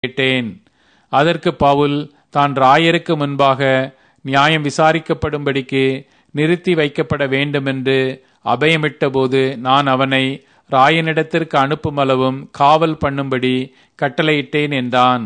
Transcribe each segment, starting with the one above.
கேட்டேன் அதற்கு பவுல் தான் ராயருக்கு முன்பாக நியாயம் விசாரிக்கப்படும்படிக்கு நிறுத்தி வைக்கப்பட வேண்டுமென்று அபயமிட்டபோது நான் அவனை ராயனிடத்திற்கு அனுப்புமளவும் காவல் பண்ணும்படி கட்டளையிட்டேன் என்றான்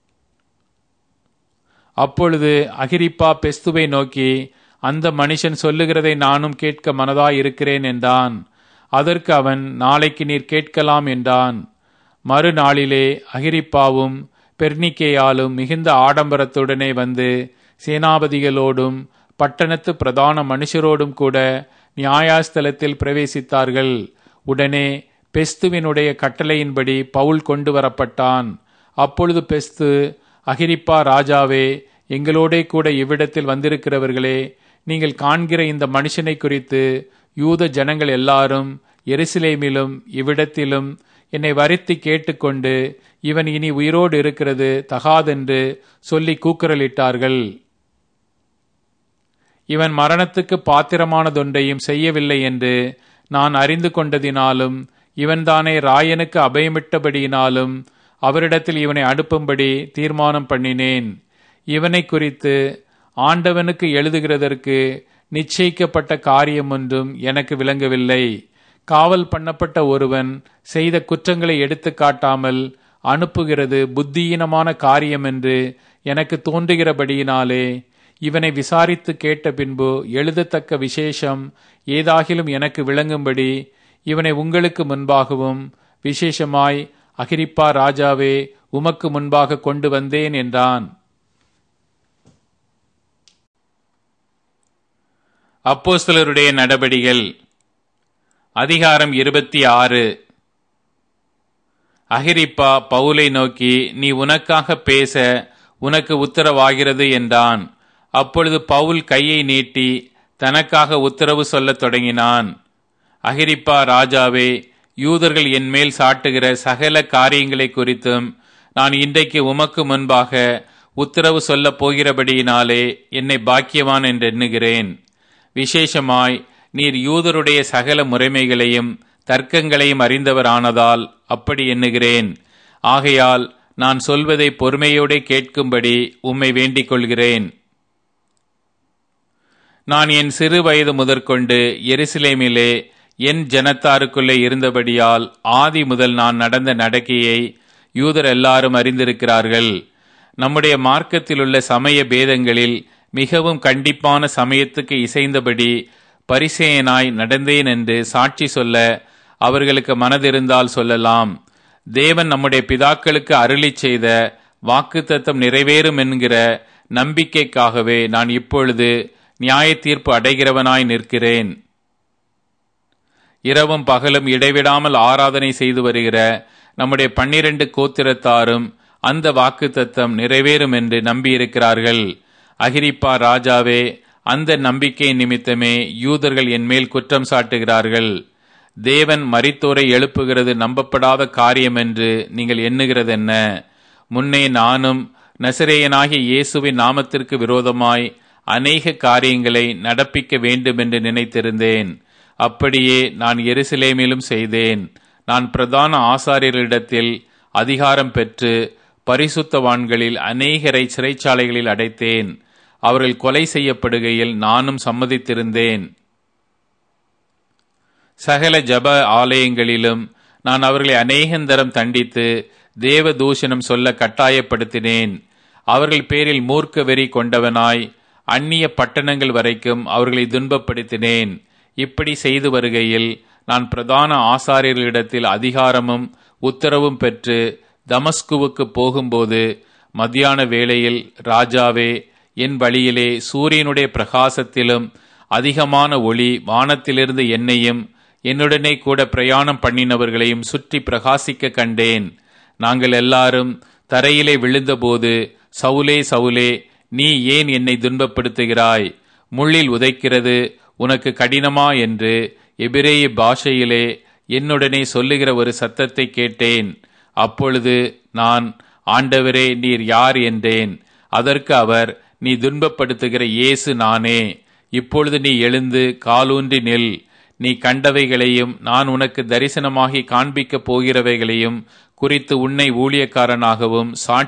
அப்பொழுது அகிரிப்பா பெஸ்துவை நோக்கி அந்த மனுஷன் சொல்லுகிறதை நானும் கேட்க மனதாயிருக்கிறேன் என்றான் அதற்கு அவன் நாளைக்கு நீர் கேட்கலாம் என்றான் மறுநாளிலே அகிரிப்பாவும் பெர்னிக்கேயாலும் மிகுந்த ஆடம்பரத்துடனே வந்து சேனாபதிகளோடும் பட்டணத்து பிரதான மனுஷரோடும் கூட நியாயாஸ்தலத்தில் பிரவேசித்தார்கள் உடனே பெஸ்துவினுடைய கட்டளையின்படி பவுல் கொண்டு வரப்பட்டான் அப்பொழுது பெஸ்து அகிரிப்பா ராஜாவே எங்களோடே கூட இவ்விடத்தில் வந்திருக்கிறவர்களே நீங்கள் காண்கிற இந்த மனுஷனை குறித்து யூத ஜனங்கள் எல்லாரும் எருசலேமிலும் இவ்விடத்திலும் என்னை வருத்தி கேட்டுக்கொண்டு இவன் இனி உயிரோடு இருக்கிறது தகாதென்று சொல்லி கூக்குரலிட்டார்கள் இவன் மரணத்துக்கு பாத்திரமானதொன்றையும் செய்யவில்லை என்று நான் அறிந்து கொண்டதினாலும் இவன்தானே ராயனுக்கு அபயமிட்டபடியினாலும் அவரிடத்தில் இவனை அனுப்பும்படி தீர்மானம் பண்ணினேன் இவனை குறித்து ஆண்டவனுக்கு எழுதுகிறதற்கு நிச்சயிக்கப்பட்ட காரியம் ஒன்றும் எனக்கு விளங்கவில்லை காவல் பண்ணப்பட்ட ஒருவன் செய்த குற்றங்களை எடுத்து காட்டாமல் அனுப்புகிறது புத்தியீனமான காரியம் என்று எனக்கு தோன்றுகிறபடியினாலே இவனை விசாரித்து கேட்ட பின்பு எழுதத்தக்க விசேஷம் ஏதாகிலும் எனக்கு விளங்கும்படி இவனை உங்களுக்கு முன்பாகவும் விசேஷமாய் அகிரிப்பா ராஜாவே உமக்கு முன்பாக கொண்டு வந்தேன் என்றான் அப்போஸ்தலருடைய நடபடிகள் அதிகாரம் இருபத்தி ஆறு அகிரிப்பா பவுலை நோக்கி நீ உனக்காக பேச உனக்கு உத்தரவாகிறது என்றான் அப்பொழுது பவுல் கையை நீட்டி தனக்காக உத்தரவு சொல்லத் தொடங்கினான் அகிரிப்பா ராஜாவே யூதர்கள் என் மேல் சாட்டுகிற சகல காரியங்களை குறித்தும் நான் இன்றைக்கு உமக்கு முன்பாக உத்தரவு சொல்லப் போகிறபடியினாலே என்னை பாக்கியவான் என்று எண்ணுகிறேன் விசேஷமாய் நீர் யூதருடைய சகல முறைமைகளையும் தர்க்கங்களையும் அறிந்தவரானதால் அப்படி எண்ணுகிறேன் ஆகையால் நான் சொல்வதை பொறுமையோடு கேட்கும்படி உம்மை வேண்டிக் கொள்கிறேன் நான் என் சிறு வயது முதற்கொண்டு எருசலேமிலே என் ஜனத்தாருக்குள்ளே இருந்தபடியால் ஆதி முதல் நான் நடந்த நடக்கையை யூதர் எல்லாரும் அறிந்திருக்கிறார்கள் நம்முடைய மார்க்கத்திலுள்ள சமய பேதங்களில் மிகவும் கண்டிப்பான சமயத்துக்கு இசைந்தபடி பரிசேயனாய் நடந்தேன் என்று சாட்சி சொல்ல அவர்களுக்கு மனதிருந்தால் சொல்லலாம் தேவன் நம்முடைய பிதாக்களுக்கு அருளி செய்த வாக்குத்தத்தம் நிறைவேறும் என்கிற நம்பிக்கைக்காகவே நான் இப்பொழுது நியாய தீர்ப்பு அடைகிறவனாய் நிற்கிறேன் இரவும் பகலும் இடைவிடாமல் ஆராதனை செய்து வருகிற நம்முடைய பன்னிரண்டு கோத்திரத்தாரும் அந்த வாக்குத்தத்தம் நிறைவேறும் என்று நம்பியிருக்கிறார்கள் அகிரிப்பா ராஜாவே அந்த நம்பிக்கை நிமித்தமே யூதர்கள் என் மேல் குற்றம் சாட்டுகிறார்கள் தேவன் மரித்தோரை எழுப்புகிறது நம்பப்படாத காரியம் என்று நீங்கள் எண்ணுகிறது என்ன முன்னே நானும் நசிரேயனாகிய இயேசுவின் நாமத்திற்கு விரோதமாய் அநேக காரியங்களை நடப்பிக்க வேண்டும் என்று நினைத்திருந்தேன் அப்படியே நான் எருசலேமிலும் செய்தேன் நான் பிரதான ஆசாரியர்களிடத்தில் அதிகாரம் பெற்று பரிசுத்தவான்களில் அநேகரை சிறைச்சாலைகளில் அடைத்தேன் அவர்கள் கொலை செய்யப்படுகையில் நானும் சம்மதித்திருந்தேன் சகல ஜப ஆலயங்களிலும் நான் அவர்களை அநேகந்தரம் தண்டித்து தேவ தூஷணம் சொல்ல கட்டாயப்படுத்தினேன் அவர்கள் பேரில் மூர்க்க வெறி கொண்டவனாய் அந்நிய பட்டணங்கள் வரைக்கும் அவர்களை துன்பப்படுத்தினேன் இப்படி செய்து வருகையில் நான் பிரதான ஆசாரியர்களிடத்தில் அதிகாரமும் உத்தரவும் பெற்று தமஸ்குவுக்கு போகும்போது மத்தியான வேளையில் ராஜாவே என் வழியிலே சூரியனுடைய பிரகாசத்திலும் அதிகமான ஒளி வானத்திலிருந்து என்னையும் என்னுடனே கூட பிரயாணம் பண்ணினவர்களையும் சுற்றி பிரகாசிக்க கண்டேன் நாங்கள் எல்லாரும் தரையிலே விழுந்தபோது சவுலே சவுலே நீ ஏன் என்னை துன்பப்படுத்துகிறாய் முள்ளில் உதைக்கிறது உனக்கு கடினமா என்று எபிரேய பாஷையிலே என்னுடனே சொல்லுகிற ஒரு சத்தத்தை கேட்டேன் அப்பொழுது நான் ஆண்டவரே நீர் யார் என்றேன் அதற்கு அவர் நீ துன்பப்படுத்துகிற இயேசு நானே இப்பொழுது நீ எழுந்து காலூன்றி நில் நீ கண்டவைகளையும் நான் உனக்கு தரிசனமாகி காண்பிக்கப் போகிறவைகளையும் குறித்து உன்னை ஊழியக்காரனாகவும் சாட்சி